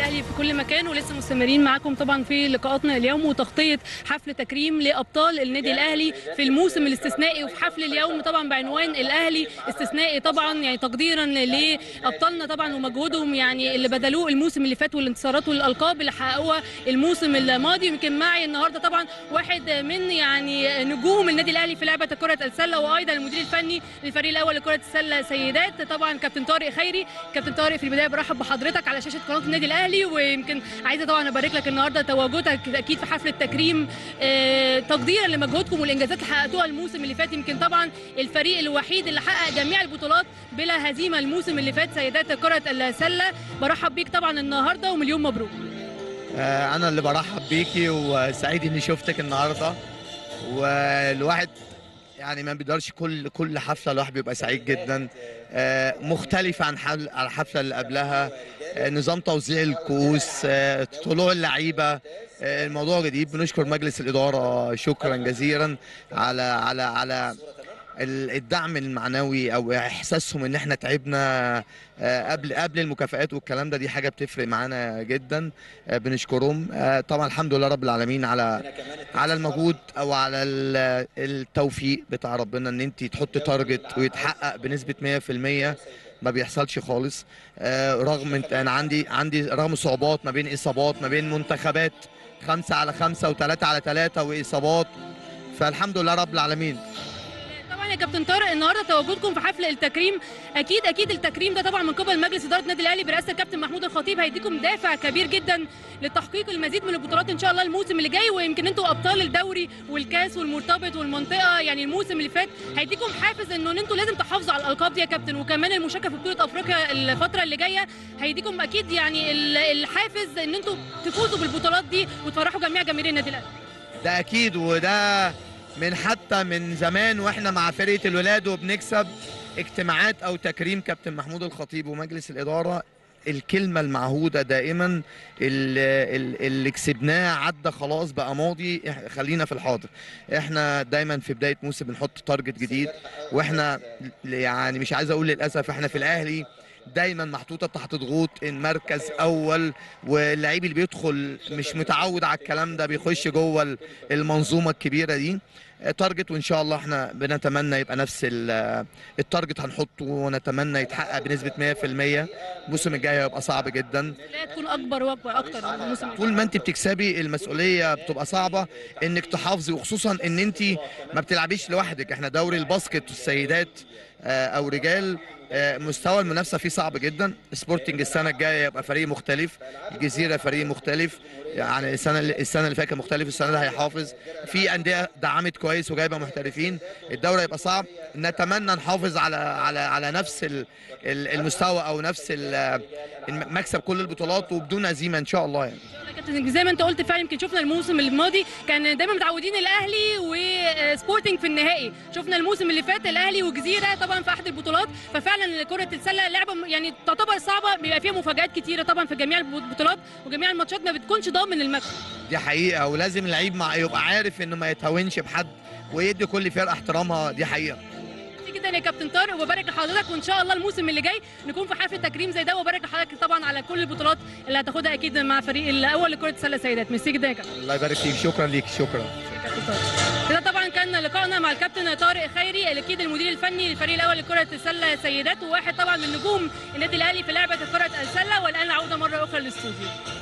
الاهلي في كل مكان ولسه مستمرين معاكم طبعا في لقاءاتنا اليوم وتغطيه حفل تكريم لابطال النادي الاهلي في الموسم الاستثنائي وفي حفل اليوم طبعا بعنوان الاهلي استثنائي طبعا يعني تقديرا لابطالنا طبعا ومجهودهم يعني اللي بذلوه الموسم اللي فات والانتصارات والالقاب اللي حققوها الموسم الماضي يمكن معي النهارده طبعا واحد من يعني نجوم النادي الاهلي في لعبه كره السله وايضا المدير الفني للفريق الاول لكره السله سيدات طبعا كابتن طارق خيري كابتن طارق في البدايه برحب بحضرتك على شاشه قناه النادي الاهلي ويمكن عايزه طبعا ابارك لك النهارده تواجدك اكيد في حفل التكريم آه، تقديرا لمجهودكم والانجازات اللي حققتوها الموسم اللي فات يمكن طبعا الفريق الوحيد اللي حقق جميع البطولات بلا هزيمه الموسم اللي فات سيدات كره السله برحب بيك طبعا النهارده ومليون مبروك آه، انا اللي برحب بيكي وسعيد اني شفتك النهارده والواحد يعني ما بيقدرش كل كل حفله الواحد بيبقى سعيد جدا آه، مختلفه عن حل- عن الحفله اللي قبلها آه، نظام توزيع الكؤوس آه، طلوع اللعيبه آه، الموضوع جديد بنشكر مجلس الاداره شكرا جزيلا على على على ال- الدعم المعنوي او احساسهم ان احنا تعبنا آه، قبل قبل المكافآت والكلام ده دي حاجه بتفرق معانا جدا آه، بنشكرهم آه، طبعا الحمد لله رب العالمين على على المجهود او على ال- التوفيق بتاع ربنا ان انت تحط تارجت ويتحقق بنسبه 100% ما بيحصلش خالص آه، رغم انت انا عندي عندي رغم صعوبات ما بين اصابات ما بين منتخبات خمسة على خمسة وثلاثة على ثلاثة وإصابات فالحمد لله رب العالمين طبعا يا كابتن طارق النهارده تواجدكم في حفل التكريم اكيد اكيد التكريم ده طبعا من قبل مجلس اداره النادي الاهلي برئاسه الكابتن محمود الخطيب هيديكم دافع كبير جدا لتحقيق المزيد من البطولات ان شاء الله الموسم اللي جاي ويمكن انتوا ابطال الدوري والكاس والمرتبط والمنطقه يعني الموسم اللي فات هيديكم حافز انه انتوا لازم تحافظوا على الالقاب دي يا كابتن وكمان المشاركه في بطوله افريقيا الفتره اللي جايه هيديكم اكيد يعني ال- الحافز ان انتوا تفوزوا بالبطولات دي وتفرحوا جميع جماهير النادي الاهلي ده اكيد وده من حتى من زمان واحنا مع فرقه الولاد وبنكسب اجتماعات او تكريم كابتن محمود الخطيب ومجلس الاداره الكلمه المعهوده دائما ال- ال- اللي كسبناه عدى خلاص بقى ماضي إح- خلينا في الحاضر احنا دايما في بدايه موسم بنحط تارجت جديد واحنا يعني مش عايز اقول للاسف احنا في الاهلي دايما محطوطه تحت ضغوط ان مركز اول واللعيب اللي بيدخل مش متعود على الكلام ده بيخش جوه ال- المنظومه الكبيره دي تارجت وان شاء الله احنا بنتمنى يبقى نفس ال- التارجت هنحطه ونتمنى يتحقق بنسبه 100% الموسم الجاي هيبقى صعب جدا لا تكون اكبر واكبر اكتر من الموسم اللي طول ما انت بتكسبي المسؤوليه بتبقى صعبه انك تحافظي وخصوصا ان انت ما بتلعبيش لوحدك احنا دوري الباسكت السيدات آه، او رجال آه، مستوى المنافسه فيه صعب جدا سبورتنج السنه الجايه يبقى فريق مختلف الجزيره فريق مختلف يعني السنه اللي السنه اللي فاتت كان مختلف السنه ده هيحافظ في انديه دعمت كويس وجايبه محترفين الدوري هيبقى صعب نتمنى نحافظ على على على نفس ال- ال- المستوى او نفس ال- مكسب كل البطولات وبدون هزيمه ان شاء الله يعني كابتن زي ما انت قلت فعلا يمكن شفنا الموسم الماضي كان دايما متعودين الاهلي وسبورتنج في النهائي شفنا الموسم اللي فات الاهلي وجزيره طبعا في احد البطولات ففعلا كره السله لعبه م- يعني تعتبر صعبه بيبقى فيها مفاجات كتيره طبعا في جميع البطولات وجميع الماتشات ما بتكونش ضامن المكسب دي حقيقة ولازم اللعيب مع يبقى عارف انه ما يتهاونش بحد ويدي كل فرقة احترامها دي حقيقة ميرسي جدا يا كابتن طارق وبارك لحضرتك وان شاء الله الموسم اللي جاي نكون في حفل تكريم زي ده وبارك لحضرتك طبعا على كل البطولات اللي هتاخدها اكيد مع فريق الاول لكره السله سيدات ميرسي جدا يا كابتن الله يبارك فيك شكرا ليك شكرا كابتن طارق. كده طبعا كان لقائنا مع الكابتن طارق خيري اكيد المدير الفني للفريق الاول لكره السله سيدات وواحد طبعا من نجوم النادي الاهلي في لعبه كره السله والان العوده مره اخرى للاستوديو